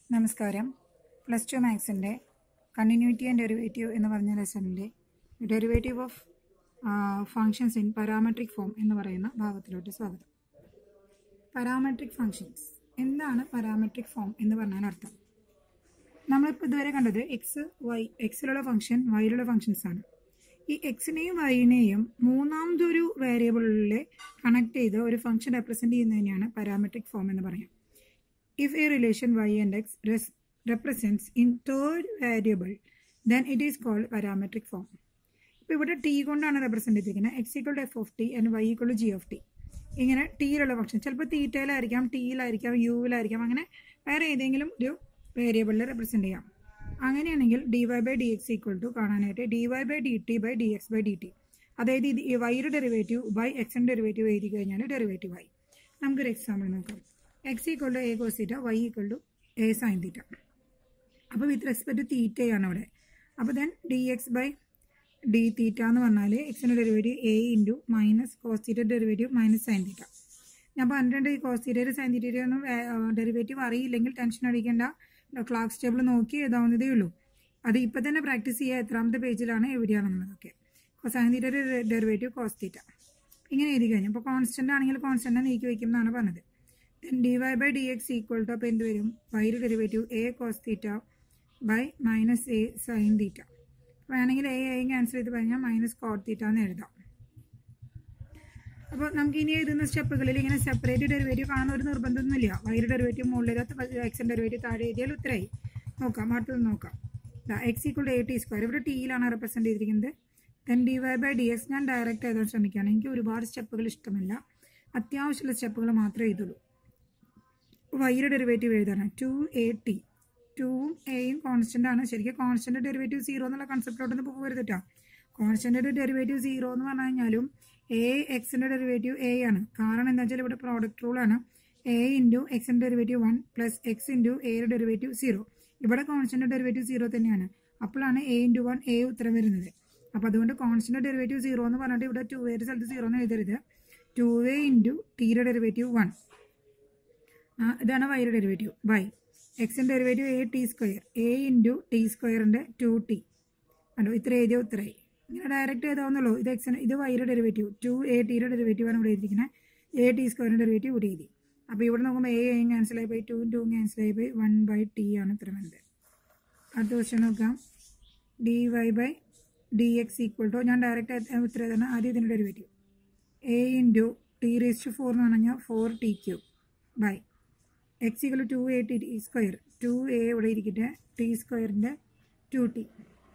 നമസ്കാരം plus two മാത്സിൻ്റെ continuity and derivative എന്ന് പറഞ്ഞ ലെസണിൻ്റെ derivative of functions in parametric form എന്ന് പറയുന്ന ഭാഗത്തിലോട്ട് സ്വാഗതം പാരാമെട്രിക് ഫങ്ഷൻസ് എന്താണ് പാരാമെട്രിക് ഫോം എന്ന് പറഞ്ഞാൽ അർത്ഥം നമ്മളിപ്പോൾ ഇതുവരെ കണ്ടത് എക്സ് വൈ എക്സിലുള്ള ഫംഗ്ഷൻ വൈയിലുള്ള ഫങ്ഷൻസ് ആണ് ഈ എക്സിനെയും വൈനെയും മൂന്നാമതൊരു വേരിയബിളിൽ കണക്ട് ചെയ്ത് ഒരു ഫംഗ്ഷൻ റെപ്രസെൻറ്റ് ചെയ്യുന്നതിനെയാണ് പാരാമെട്രിക് ഫോം എന്ന് പറയാം if a relation y and x res- represents in third variable then it is called parametric form ഇപ്പോൾ ഇവിടെ ടി കൊണ്ടാണ് റെപ്രസെൻറ്റ് ചെയ്തിരിക്കുന്നത് X equal F of T and Y equal G of T ഇങ്ങനെ ടിയിലുള്ള function ചിലപ്പോൾ തീറ്റയിലായിരിക്കാം ടിയിലായിരിക്കാം യുവിലായിരിക്കാം അങ്ങനെ വേറെ ഏതെങ്കിലും ഒരു വേരിയബിളിൽ റെപ്രസെൻറ്റ് ചെയ്യാം അങ്ങനെയാണെങ്കിൽ D Y by D X equal to കാണാനായിട്ട് D Y by D T by D X by D T അതായത് ഇത് ഈ വൈയുടെ ഡെറിവേറ്റീവ് ബൈ എക്സിൻ്റെ ഡെറിവേറ്റീവ് എഴുതി കഴിഞ്ഞാൽ ഡെറിവേറ്റീവ് ആയി നമുക്കൊരു എക്സാമ്പിൾ നോക്കാം X equal to A cos theta Y equal to A sine theta അപ്പോൾ വിത്ത് റെസ്പെക്ട് ടു തീറ്റയാണ് അവിടെ അപ്പോൾ then D X by D theta എന്ന് പറഞ്ഞാൽ എക്സിൻ്റെ derivative A into minus cos theta derivative minus sign theta ഞാൻ പറഞ്ഞിട്ടുണ്ട് ഈ കോസ് തീറ്റയുടെ സൈൻ തീറ്റയുടെ ഒന്നും ഡെറിവേറ്റീവ് അറിയില്ലെങ്കിൽ ടെൻഷൻ അടിക്കേണ്ട ക്ലാസ് ടേബിൾ നോക്കി എഴുതാവുന്നതേ ഉള്ളൂ അത് ഇപ്പം തന്നെ പ്രാക്ടീസ് ചെയ്യുക എത്രാമത്തെ പേജിലാണ് എവിടെയാണെന്നുള്ളതൊക്കെ സൈൻ തീറ്റയുടെ ഡെറിവേറ്റീവ് കോസ് തീറ്റ ഇങ്ങനെ എഴുതി കഴിഞ്ഞു അപ്പോൾ കോൺസ്റ്റൻ്റ് ആണെങ്കിൽ കോൺസ്റ്റൻ്റ് നീക്കി വയ്ക്കും എന്നാണ് പറഞ്ഞത് then D Y by D X equal to അപ്പോൾ എന്ത് വരും വൈയുടെ derivative A cos theta by minus A sine theta വേണമെങ്കിൽ എ എയും ക്യാൻസൽ ചെയ്ത് കഴിഞ്ഞാൽ മൈനസ് കോട്ട് തീറ്റ എന്ന് എഴുതാം അപ്പോൾ നമുക്ക് ഇനി എഴുതുന്ന സ്റ്റെപ്പുകളിൽ ഇങ്ങനെ സെപ്പറേറ്റ് ഡെറിവേറ്റീവ് കാണുന്ന ഒരു നിർബന്ധമൊന്നുമില്ല വൈയുടെ ഡെറിവേറ്റീവ് മുകളിൽ എക്സിൻ്റെ ഡെറിവേറ്റീവ് താഴെ എഴുതിയാൽ ഉത്തരമായി നോക്കാം അടുത്തത് നോക്കാം X equal A T square ഇവിടെ ടിയിലാണ് റെപ്രസെൻറ്റ് ചെയ്തിരിക്കുന്നത് then D Y by D X ഞാൻ ഡയറക്റ്റ് എഴുതാൻ ശ്രമിക്കുകയാണ് എനിക്ക് ഒരുപാട് സ്റ്റെപ്പുകൾ ഇഷ്ടമല്ല അത്യാവശ്യമുള്ള സ്റ്റെപ്പുകൾ മാത്രമേ എഴുതുള്ളൂ വൈയുടെ ഡെറിവേറ്റീവ് എഴുതാണ് ടു എ ടി ടൂവും എയും കോൺസ്റ്റൻ്റ് ആണ് ശരിക്കും കോൺസ്റ്റൻ്റ് ഡെറിവേറ്റീവ് സീറോ എന്നുള്ള കൺസെപ്റ്റോട്ടൊന്ന് പോകരുത് കേട്ടോ കോൺസ്റ്റൻ്റ് ഡെറിവേറ്റീവ് സീറോ എന്ന് പറഞ്ഞു കഴിഞ്ഞാലും എ എക്സിൻ്റെ ഡെറിവേറ്റീവ് എ ആണ് കാരണം എന്താ വെച്ചാൽ ഇവിടെ പ്രോഡക്റ്റ് റൂളാണ് എ ഇൻറ്റു എക്സിൻ്റെ derivative one plus X into എയുടെ ഡെറിവേറ്റീവ് സീറോ ഇവിടെ കോൺസ്റ്റൻ്റ് ഡെറിവേറ്റീവ് സീറോ തന്നെയാണ് അപ്പോഴാണ് എ ഇൻറ്റു വൺ എ ഉത്തരം വരുന്നത് അപ്പോൾ അതുകൊണ്ട് കോൺസ്റ്റൻ്റ് ഡെറിവേറ്റീവ് സീറോ എന്ന് പറഞ്ഞിട്ട് ഇവിടെ ടു എയുടെ സ്ഥലത്ത് സീറോ എന്ന് എഴുതരുത് ടു എ ഇൻറ്റു ടിയുടെ ഡെറിവേറ്റീവ് വൺ ഇതാണ് വൈയുടെ ഡെറിവേറ്റീവ് വൈ എക്സിൻ്റെ derivative A T square A into T സ്ക്വയറിൻ്റെ ടു ടി കണ്ടോ ഇത്ര എഴുതിയോ ഇത്രയായി ഇങ്ങനെ ഡയറക്റ്റ് എഴുതാവുന്നുള്ളൂ ഇത് എക്സിന് ഇത് വൈയുടെ ഡെറിവേറ്റീവ് ടു എ ടിയുടെ ഡെറിവേറ്റീവ് ആണ് ഇവിടെ എഴുതിയിരിക്കുന്നത് എ ടി സ്ക്വയറിൻ്റെ ഡെറിവേറ്റീവ് ഇവിടെ എഴുതി അപ്പോൾ ഇവിടെ നോക്കുമ്പോൾ എ എയും ക്യാൻസൽ ആയി പോയി ടൂവും ടൂവും ക്യാൻസൽ ആയി പോയി വൺ ബൈ ടി ആണ് ഉത്തരം വരുന്നത് അടുത്ത ക്വസ്റ്റ്യൻ നോക്കാം D Y by D X equal to ഞാൻ ഡയറക്റ്റ് ഉത്തരം എഴുതുന്നത് ആദ്യം ഇതിൻ്റെ derivative A into T raised four എന്ന് പറഞ്ഞാൽ four T cube by X equal to A T T square two A ഇവിടെ ഇരിക്കട്ടെ ടി സ്ക്വയറിൻ്റെ ടു ടി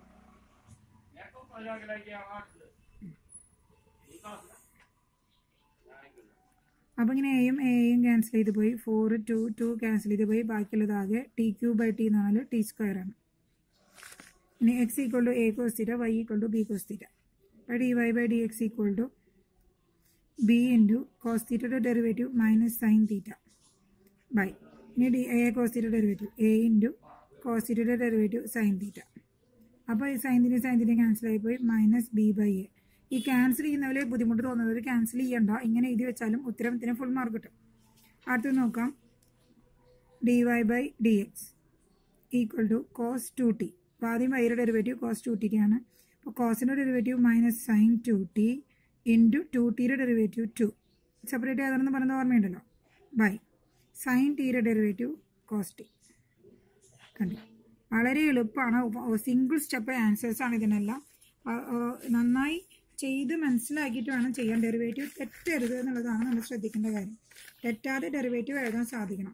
അപ്പോൾ ഇങ്ങനെ എയും എയും ക്യാൻസൽ ചെയ്ത് പോയി ഫോർ ടു ടു ക്യാൻസൽ ചെയ്ത് പോയി ബാക്കിയുള്ളത് ആകെ ടി ക്യൂ ബൈ ടി എന്ന് പറഞ്ഞാൽ ടി സ്ക്വയർ ആണ് ഇനി X equal to A cos theta Y equal to B cos theta അപ്പോൾ D Y by D X equal to B into cos തീറ്റയുടെ derivative minus sign theta by ഇനി D A cos theta derivative A into cos തീറ്റയുടെ ഡെറിവേറ്റീവ് sine theta അപ്പോൾ ഈ sine theta sine theta cancel ആയിപ്പോയി minus B by A ഈ cancel ചെയ്യുന്നവരെ ബുദ്ധിമുട്ട് തോന്നുന്നവർ ക്യാൻസൽ ചെയ്യണ്ട ഇങ്ങനെ എഴുതി വെച്ചാലും ഉത്തരത്തിന് ഫുൾ മാർക്ക് കിട്ടും അടുത്ത് നോക്കാം D Y by D X equal to cos two T അപ്പോൾ ആദ്യം വൈയുടെ ഡെറിവേറ്റീവ് കോസ് ടു ടിക്കാണ് അപ്പോൾ കോസിൻ്റെ derivative minus sine two T into two ടിയുടെ ഡെറിവേറ്റീവ് ടു സെപ്പറേറ്റ് ചെയ്താണെന്ന് പറയുന്നത് ഓർമ്മയുണ്ടല്ലോ ബൈ സൈൻ ടിയുടെ ഡെറിവേറ്റീവ് കോസ് ടി കണ്ടു വളരെ എളുപ്പമാണ് സിംഗിൾ സ്റ്റെപ്പ് ആൻസേഴ്സ് ആണ് ഇതിനെല്ലാം നന്നായി ചെയ്ത് മനസ്സിലാക്കിയിട്ട് വേണം ചെയ്യാൻ ഡെറിവേറ്റീവ് തെറ്റരുത് എന്നുള്ളതാണ് നമ്മൾ ശ്രദ്ധിക്കേണ്ട കാര്യം തെറ്റാതെ ഡെറിവേറ്റീവ് എഴുതാൻ സാധിക്കണം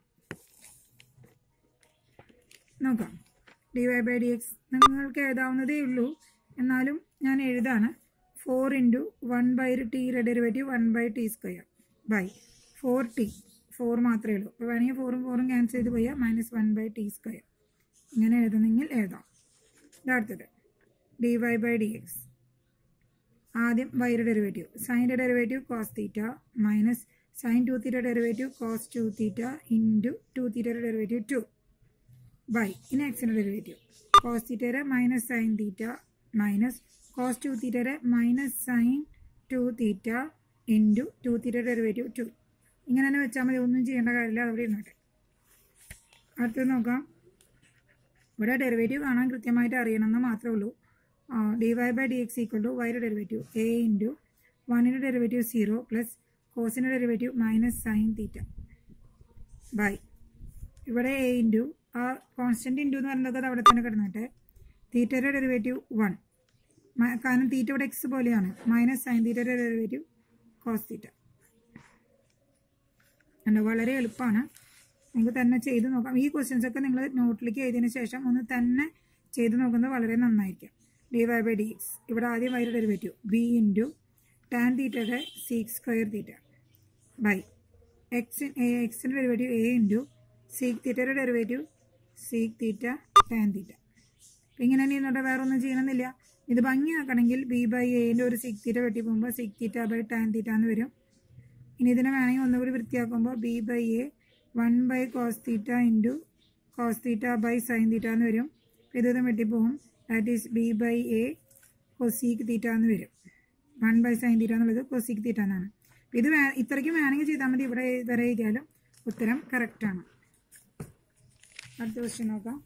നോക്കാം D Y by D X നിങ്ങൾക്ക് എഴുതാവുന്നതേ ഉള്ളൂ എന്നാലും ഞാൻ എഴുതാണ് ഫോർ ഇൻറ്റു വൺ ബൈ ടിയുടെ derivative one by T square by four T four മാത്രമേ ഉള്ളൂ അപ്പോൾ വേണമെങ്കിൽ ഫോറും ഫോറും ക്യാൻസൽ ചെയ്ത് പോയാൽ minus one by T square ഇങ്ങനെ എഴുതുന്നെങ്കിൽ എഴുതാം ഇതടുത്തത് D Y by D X ആദ്യം വൈയുടെ ഡെറിവേറ്റീവ് സൈൻ്റെ derivative cos theta minus sine two theta derivative cos two theta into two തീറ്റയുടെ ഡെറിവേറ്റീവ് ടു ബൈ ഇനി എക്സിൻ്റെ ഡെറിവേറ്റീവ് കോസ് തീറ്റയുടെ minus sign theta minus cos two തീറ്റയുടെ minus sine two theta into two തീറ്റയുടെ derivative two ഇങ്ങനെ തന്നെ വെച്ചാൽ മതി ഒന്നും ചെയ്യേണ്ട കാര്യമില്ല അതവിടെ ഇരുന്നോട്ടെ അടുത്തത് നോക്കാം ഇവിടെ ഡെറിവേറ്റീവ് കാണാൻ കൃത്യമായിട്ട് അറിയണമെന്ന് മാത്രമേ ഉള്ളൂ D Y by D X equal to വൈയുടെ ഡെറിവേറ്റീവ് എ ഇൻറ്റു വണ്ണിൻ്റെ ഡെറിവേറ്റീവ് സീറോ പ്ലസ് കോസിൻ്റെ derivative minus sign theta by ഇവിടെ എ ഇൻറ്റു ആ കോൺസ്റ്റൻറ്റ് ഇൻറ്റു എന്ന് പറയുന്നത് അത് അവിടെ തന്നെ കിടന്നിട്ട് തീറ്റയുടെ ഡെറിവേറ്റീവ് വൺ കാരണം തീറ്റ ഇവിടെ എക്സ് പോലെയാണ് മൈനസ് സൈൻ തീറ്റയുടെ ഡെറിവേറ്റീവ് കോസ് തീറ്റ ഉണ്ട് വളരെ എളുപ്പമാണ് നിങ്ങൾക്ക് തന്നെ ചെയ്ത് നോക്കാം ഈ ക്വസ്റ്റ്യൻസ് ഒക്കെ നിങ്ങൾ നോട്ടിലേക്ക് എഴുതിയതിന് ശേഷം ഒന്ന് തന്നെ ചെയ്ത് നോക്കുന്നത് വളരെ നന്നായിരിക്കും D Y by D X ഇവിടെ ആദ്യം വൈയുടെ ഡെറിവേറ്റീവ് ബി ഇൻറ്റു ടാൻ തീറ്റയുടെ sec square theta by X എക്സിൻ്റെ ഡെറിവേറ്റീവ് എ ഇൻറ്റു സീക്ക് തീറ്റയുടെ derivative sec theta tan theta ഇങ്ങനെ തന്നെ ഇരുന്നോട്ടെ വേറെ ഒന്നും ചെയ്യണമെന്നില്ല ഇത് ഭംഗിയാക്കണമെങ്കിൽ ബി ബൈ എൻ്റെ ഒരു സിക് തീറ്റ വെട്ടി പോകുമ്പോൾ സിക് തീറ്റ ബൈ ടാൻ തീറ്റ എന്ന് വരും ഇനി ഇതിനെ വേണമെങ്കിൽ ഒന്നുകൂടി വൃത്തിയാക്കുമ്പോൾ B by A one by cos theta into cos theta by sine theta എന്ന് വരും ഇത് ഇത് വെട്ടിപ്പോകും that is B by A cosec theta എന്ന് വരും വൺ ബൈ സൈൻ തീറ്റ എന്നുള്ളത് കൊസീക്ക് തീറ്റ എന്നാണ് ഇത് വേ ഇത്രയ്ക്കും വേണമെങ്കിൽ ചെയ്താൽ മതി ഇവിടെ വരെ എഴുതിയാലും ഉത്തരം കറക്റ്റാണ് അടുത്ത ക്വസ്റ്റ്യൻ നോക്കാം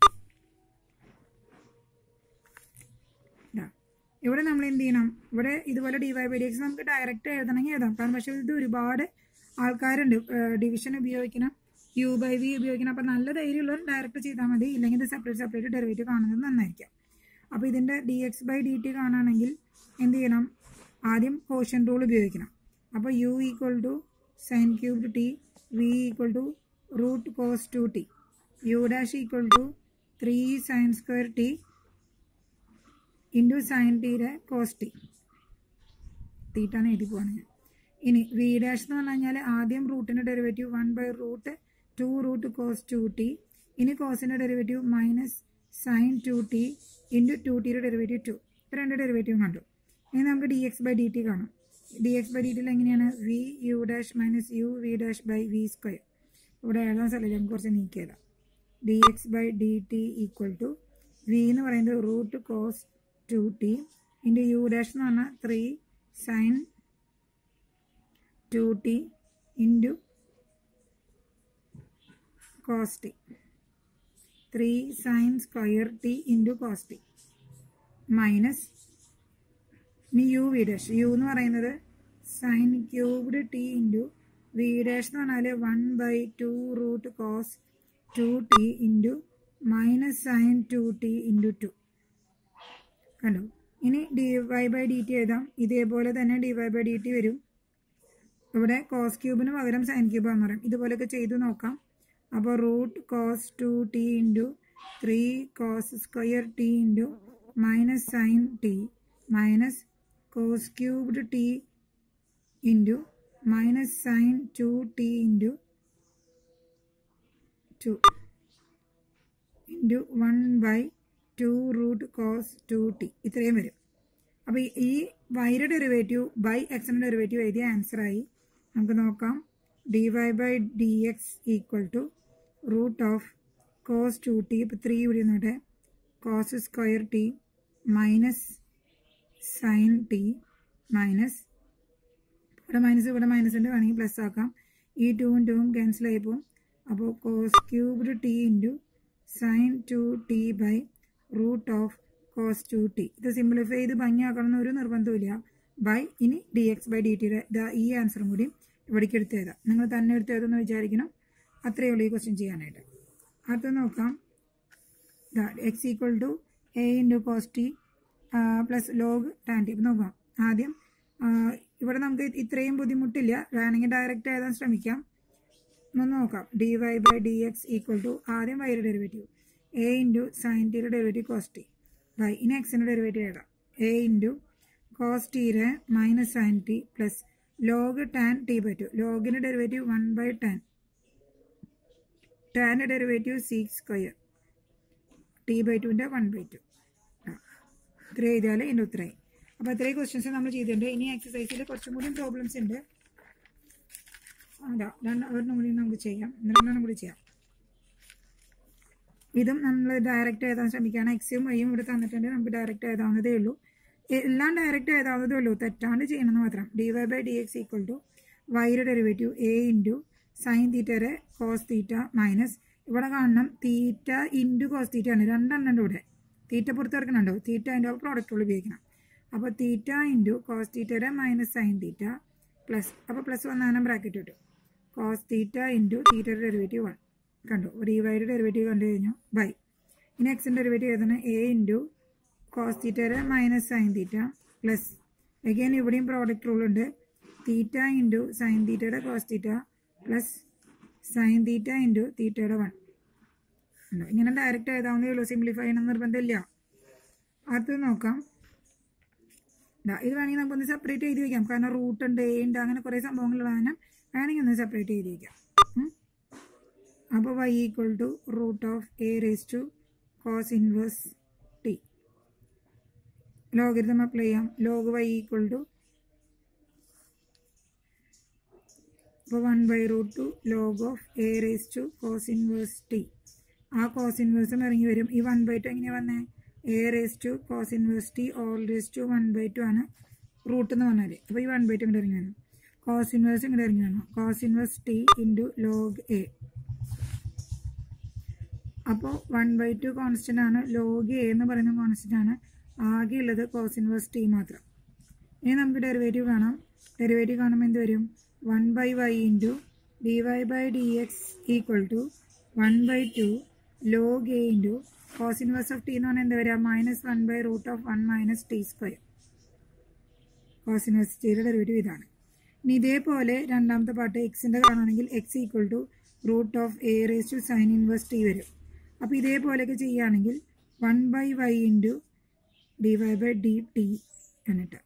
ഇതാ ഇവിടെ നമ്മൾ എന്ത് ചെയ്യണം ഇവിടെ ഇതുപോലെ D Y by D X നമുക്ക് ഡയറക്റ്റ് എഴുതണമെങ്കിൽ എഴുതാം കാരണം പക്ഷേ ഇത് ഒരുപാട് ആൾക്കാരുണ്ട് ഡിവിഷൻ ഉപയോഗിക്കണം യു ബൈ വി ഉപയോഗിക്കണം അപ്പോൾ നല്ല ധൈര്യമുള്ളവർ ഡയറക്റ്റ് ചെയ്താൽ മതി ഇല്ലെങ്കിൽ ഇത് സെപ്പറേറ്റ് സെപ്പറേറ്റ് ഡെറിവേറ്റീവ് കാണുന്നത് നന്നായിരിക്കും അപ്പോൾ ഇതിൻ്റെ D X by D T കാണുകയാണെങ്കിൽ എന്ത് ചെയ്യണം ആദ്യം കോഷൻ റൂൾ ഉപയോഗിക്കണം അപ്പോൾ U equal to sine cubed T V equal to root cos two T U dash equal to three sine square T into sine ടീയുടെ കോസ് ടി തീറ്റാണ് എഴുതി പോവാണ് ഞാൻ ഇനി വി ഡാഷ് എന്ന് പറഞ്ഞു കഴിഞ്ഞാൽ ആദ്യം റൂട്ടിൻ്റെ derivative one by root two root cos two T ഇനി കോസിൻ്റെ derivative minus sine two T into two ടിയുടെ ഡെറിവേറ്റീവ് ടു രണ്ട് ഡെറിവേറ്റീവ് കണ്ടു ഇനി നമുക്ക് D X by D T കാണാം ഡി എക്സ് ബൈ ഡി ടിയിൽ എങ്ങനെയാണ് V U dash minus U V dash by V square ഇവിടെ എഴുതാൻ സ്ഥലം നമുക്ക് കുറച്ച് നീക്കിയതാണ് D X by D T equal to V എന്ന് പറയുന്നത് root cos two T into U dash എന്ന് പറഞ്ഞാൽ three sine two T into cos T three sine square T into cos T minus ഇനി യു വി ഡാഷ് യു എന്ന് പറയുന്നത് sine cubed T into V dash എന്ന് പറഞ്ഞാൽ one by two root cos two T into minus sine two T into two കണ്ടോ ഇനി D Y by D T എഴുതാം ഇതേപോലെ തന്നെ D Y by D T വരും ഇവിടെ കോസ് ക്യൂബിന് പകരം സൈൻ ക്യൂബ് എന്ന് പറയും ഇതുപോലെയൊക്കെ ചെയ്തു നോക്കാം അപ്പോൾ root cos two T into three cos square T into minus sign T minus cos cubed T into minus sine two T into two into one by two root cos two T ഇത്രയും വരും അപ്പോൾ ഈ വൈയുടെ derivative by എക്സിൻ്റെ derivative എഴുതിയ ആൻസറായി നമുക്ക് നോക്കാം D Y by D X equal to root of cos two T ഇപ്പോൾ ത്രീ ഇവിടെ നിന്നിട്ട് cos square T minus sign T minus ഇവിടെ മൈനസ് ഇവിടെ മൈനസ് ഉണ്ട് വേണമെങ്കിൽ പ്ലസ് ആക്കാം ഈ ടൂവും ടൂവും ക്യാൻസൽ ആയി പോകും അപ്പോൾ cos cubed T into sin two t by root of cos two t ഇത് സിംപ്ലിഫൈ ചെയ്ത് ഭംഗിയാക്കണം എന്ന് ഒരു നിർബന്ധമില്ല ബൈ ഇനി ഡി എക്സ് ബൈ ഡി ടിയുടെ ഇതാ ഈ ആൻസറും കൂടി ഇവിടേക്ക് എടുത്ത് എഴുതാം നിങ്ങൾ തന്നെ എടുത്ത് എഴുതുമെന്ന് വിചാരിക്കണം അത്രയേ ഉള്ളൂ ഈ ക്വസ്റ്റ്യൻ ചെയ്യാനായിട്ട് അടുത്ത് നോക്കാം ഇതാ x equal to A into cos t plus log tan t നോക്കാം ആദ്യം ഇവിടെ നമുക്ക് ഇത്രയും ബുദ്ധിമുട്ടില്ല വേണമെങ്കിൽ ഡയറക്റ്റ് എഴുതാൻ ശ്രമിക്കാം ഒന്ന് നോക്കാം D Y by D X equal to ആദ്യം വൈയുടെ ഡെറിവേറ്റീവ് എ ഇൻറ്റു സൈൻ ടിയുടെ ഡെറിവേറ്റീവ് കോസ് ടി ബൈ ഇനി എക്സിൻ്റെ ഡെറിവേറ്റീവ് എഴുതാം എ ഇൻറ്റു കോസ് ടിയുടെ minus sign t plus log tan t by two ലോഗിൻ്റെ ഡെറിവേറ്റീവ് വൺ ബൈ ടാൻ ടാൻ്റെ derivative sec square t by ടുവിൻ്റെ വൺ ബൈ ടു ഇത്ര എഴുതിയാൽ ഇതിൻ്റെ ഉത്തരമായി അപ്പോൾ ഇത്രയും ക്വസ്റ്റ്യൻസ് നമ്മൾ ചെയ്തിട്ടുണ്ട് ഇനി എക്സസൈസിൽ കുറച്ചും കൂടി പ്രോബ്ലംസ് ഉണ്ട് അതാ രണ്ട് ഒരെണ്ണം കൂടി നമുക്ക് ചെയ്യാം രണ്ടെണ്ണം കൂടി ചെയ്യാം ഇതും നമ്മൾ ഡയറക്റ്റ് എഴുതാൻ ശ്രമിക്കുകയാണ് എക്സും വൈയും ഇവിടെ തന്നിട്ടുണ്ട് നമുക്ക് ഡയറക്റ്റ് എഴുതാവുന്നതേ ഉള്ളൂ എല്ലാം ഡയറക്റ്റ് എഴുതാവുന്നതേ ഉള്ളൂ തെറ്റാണ്ട് ചെയ്യണമെന്ന് മാത്രം d Y by D X equal to വൈയുടെ ഡെറിവേറ്റീവ് എ ഇൻറ്റു സൈൻ തീറ്റയുടെ കോസ് തീറ്റ മൈനസ് ഇവിടെ കാണണം തീറ്റ ഇൻറ്റു കോസ് തീറ്റ ആണ് രണ്ടെണ്ണം ഉണ്ട് ഇവിടെ തീറ്റ പുറത്ത് കിടക്കുന്നുണ്ടോ തീറ്റ അതിൻ്റെ പ്രോഡക്റ്റ് ഉള്ളിൽ ഉപയോഗിക്കണം അപ്പോൾ തീറ്റ ഇൻറ്റു കോസ് തീറ്റയുടെ മൈനസ് സൈൻ തീറ്റ പ്ലസ് അപ്പോൾ പ്ലസ് വന്നാലും ബ്രാക്കറ്റ് കിട്ടും കോസ് തീറ്റ ഇൻറ്റു തീറ്റയുടെ ഡെറിവേറ്റീവ് വൺ കണ്ടു ഒരു ഈ വൈയുടെ ഡെറിവേറ്റീവ് കണ്ടു കഴിഞ്ഞു ബൈ ഇനി എക്സിൻ്റെ ഡെറിവേറ്റീവ് എഴുതുന്നത് എ ഇൻറ്റു കോസ് തീറ്റയുടെ minus sign theta plus again ഇവിടെയും പ്രോഡക്റ്റ് റൂൾ ഉണ്ട് തീറ്റ ഇൻറ്റു സൈൻ തീറ്റയുടെ cos theta plus sin theta into തീറ്റയുടെ വൺ ഉണ്ടോ ഇങ്ങനെ ഡയറക്റ്റ് എഴുതാവുന്നേ ഉള്ളൂ സിംപ്ലിഫൈ ചെയ്യണം നിർബന്ധമില്ല അടുത്തത് നോക്കാം ദാ ഇത് വേണമെങ്കിൽ നമുക്കൊന്ന് സെപ്പറേറ്റ് ചെയ്ത് വയ്ക്കാം കാരണം റൂട്ട് ഉണ്ട് എ ഉണ്ട് അങ്ങനെ കുറേ സംഭവങ്ങൾ കാരണം വേണമെങ്കിൽ ഒന്ന് സെപ്പറേറ്റ് ചെയ്ത് വയ്ക്കാം അപ്പോൾ y equal to root of a raise to cos inverse t logarithm apply ചെയ്യാം ലോഗ് വൈ ഈക്വൽ ടു അപ്പോൾ one by root two log of a raise to cos inverse t ആ കോസ് ഇൻവേഴ്സും ഇറങ്ങി വരും ഈ വൺ ബൈ ടു എങ്ങനെയാണ് വന്നേ a raise to cos inverse t all raise to one by two ആണ് root എന്ന് പറഞ്ഞാൽ അപ്പോൾ ഈ വൺ ബൈ ടു ഇങ്ങോട്ട് ഇറങ്ങി വന്നു കോസ് ഇൻവേഴ്സ് ഇങ്ങോട്ട് ഇറങ്ങി വന്നു cos inverse t into log a അപ്പോൾ വൺ ബൈ ടു കോൺസ്റ്റൻ്റ് ആണ് ലോഗ് എ എന്ന് പറയുന്ന കോൺസ്റ്റൻ്റ് ആണ് ആകെ ഉള്ളത് കോസ് ഇൻവേഴ്സ് ടി മാത്രം ഇനി നമുക്ക് ഡെറിവേറ്റീവ് കാണാം ഡെറിവേറ്റീവ് കാണുമ്പോൾ എന്ത് വരും one by y into d Y by D X equal to one by two log a into cos inverse of t എന്ന് പറഞ്ഞാൽ എന്താ വരിക minus one by root of one minus t square cos inverse ടിയുടെ derivative ഇതാണ് ഇനി ഇതേപോലെ രണ്ടാമത്തെ part എക്സിൻ്റെ കാണുകയാണെങ്കിൽ x equal to root of a raise to sin inverse t വരും അപ്പോൾ ഇതേപോലെയൊക്കെ ചെയ്യുകയാണെങ്കിൽ one by y into d Y by D t എന്നിട്ട്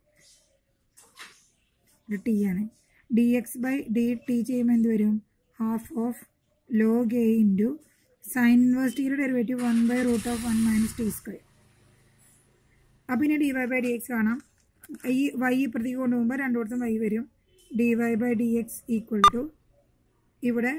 ഇത് ടി ആണ് d X by D t ചെയ്യുമ്പോൾ എന്ത് വരും half of log a into sin inverse ടിയുടെ derivative one by root of one minus t square അപ്പോൾ ഇനി D Y by D x കാണാം ഈ വൈ ഇപ്പുറത്തേക്ക് കൊണ്ടുപോകുമ്പോൾ രണ്ടിടത്തും വൈ വരും d Y by D X equal to ഇവിടെ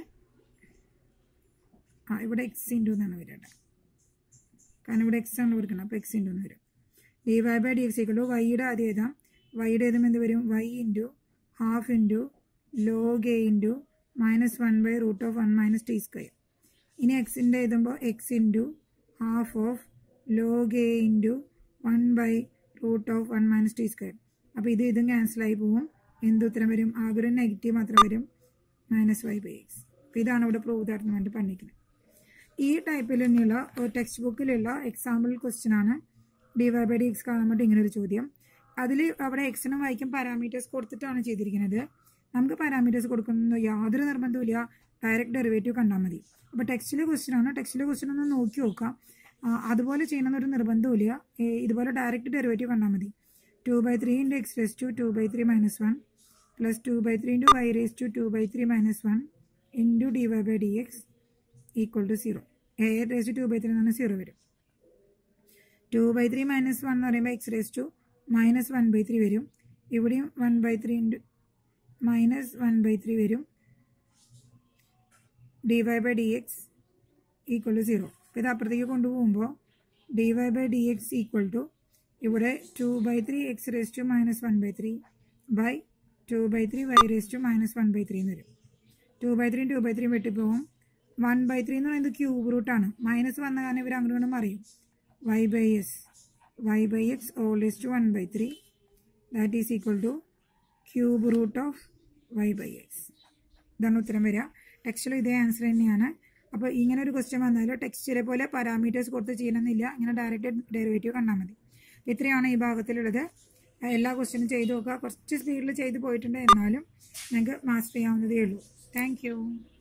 ആ ഇവിടെ എക്സ് ഇൻറ്റു എന്നാണ് വരട്ടെ കാരണം ഇവിടെ എക്സ് ആണ് കൊടുക്കണം അപ്പോൾ എക്സ് ഇൻറ്റു എന്ന് വരും d Y by D X equal to വൈയുടെ ആദ്യം എഴുതാം വൈയുടെ എഴുതുമ്പോൾ എന്ത് വരും y into half into log a into minus one by root of one minus t square ഇനി എക്സിൻ്റെ എഴുതുമ്പോൾ x into half of log a into one by root of one minus t square അപ്പോൾ ഇത് ഇതും ക്യാൻസലായി പോവും എന്ത് ഉത്തരം വരും ആകെ ഒരു നെഗറ്റീവ് മാത്രം വരും മൈനസ് വൈ ബൈ എക്സ് അപ്പോൾ ഇതാണ് ഇവിടെ പ്രൂവ് തരുന്ന വേണ്ടി പറഞ്ഞിരിക്കുന്നത് ഈ ടൈപ്പിൽ തന്നെയുള്ള ഒരു ടെക്സ്റ്റ് ബുക്കിലുള്ള എക്സാമ്പിൾ ക്വസ്റ്റ്യൻ ആണ് d Y by D x കാണാൻ വേണ്ടി ഇങ്ങനെ ഒരു ചോദ്യം അതിൽ അവിടെ എക്സിനും വൈക്കും പാരാമീറ്റേഴ്സ് കൊടുത്തിട്ടാണ് ചെയ്തിരിക്കുന്നത് നമുക്ക് പാരാമീറ്റേഴ്സ് കൊടുക്കുന്ന യാതൊരു നിർബന്ധമില്ല ഡയറക്റ്റ് ഡെറിവേറ്റീവ് കണ്ടാൽ മതി അപ്പോൾ ടെക്സ്റ്റിലെ ക്വസ്റ്റ്യൻ ആണ് ടെക്സ്റ്റിലെ ക്വസ്റ്റ്യൻ ഒന്ന് നോക്കി നോക്കാം ആ, അതുപോലെ ചെയ്യണമെന്നൊരു നിർബന്ധമില്ല ഏ, ഇതുപോലെ ഡയറക്റ്റ് ഡെറിവേറ്റീവ് കണ്ടാൽ മതി two by three into x raise to two by three minus one plus two by three into y raise to two by three minus one into d Y by D X equal to zero a raise to two by three എന്ന് പറഞ്ഞാൽ zero വരും two by three minus one എന്ന് പറയുമ്പോൾ x raise to minus one by three വരും ഇവിടെയും one by three into minus one by three വരും d Y by D X equal to zero അപ്പോൾ ഇത് അപ്പുറത്തേക്ക് കൊണ്ടുപോകുമ്പോൾ d Y by D X equal to ഇവിടെ two by three x raise to minus one by three by two by three y raise to minus one by three എന്ന് വരും two by ത്രീയും two by ത്രീയും വെട്ടിപ്പോവും one by three എന്ന് പറയുന്നത് cube റൂട്ടാണ് minus വന്ന കാരണം ഇവർ അങ്ങോട്ട് കൊണ്ട് മറിയും y by s y by x all is to one by three that is equal to cube root of y by x ഇതാണ് ഉത്തരം വരിക ടെക്സ്റ്റിൽ ഇതേ ആൻസർ തന്നെയാണ് അപ്പോൾ ഇങ്ങനെ ഒരു ക്വസ്റ്റ്യൻ വന്നാൽ ടെക്സ്റ്റിലെ പോലെ പാരാമീറ്റേഴ്സ് കൊടുത്ത് ചെയ്യണമെന്നില്ല ഇങ്ങനെ ഡയറക്റ്റ് ഡെറിവേറ്റീവ് കണ്ടാൽ മതി ഇത്രയാണ് ഈ ഭാഗത്തിലുള്ളത് എല്ലാ ക്വസ്റ്റ്യനും ചെയ്ത് നോക്കുക കുറച്ച് സ്പീഡിൽ ചെയ്ത് പോയിട്ടുണ്ട് എന്നാലും നിങ്ങൾക്ക് മാസ്റ്റർ ചെയ്യാവുന്നതേ ഉള്ളൂ താങ്ക്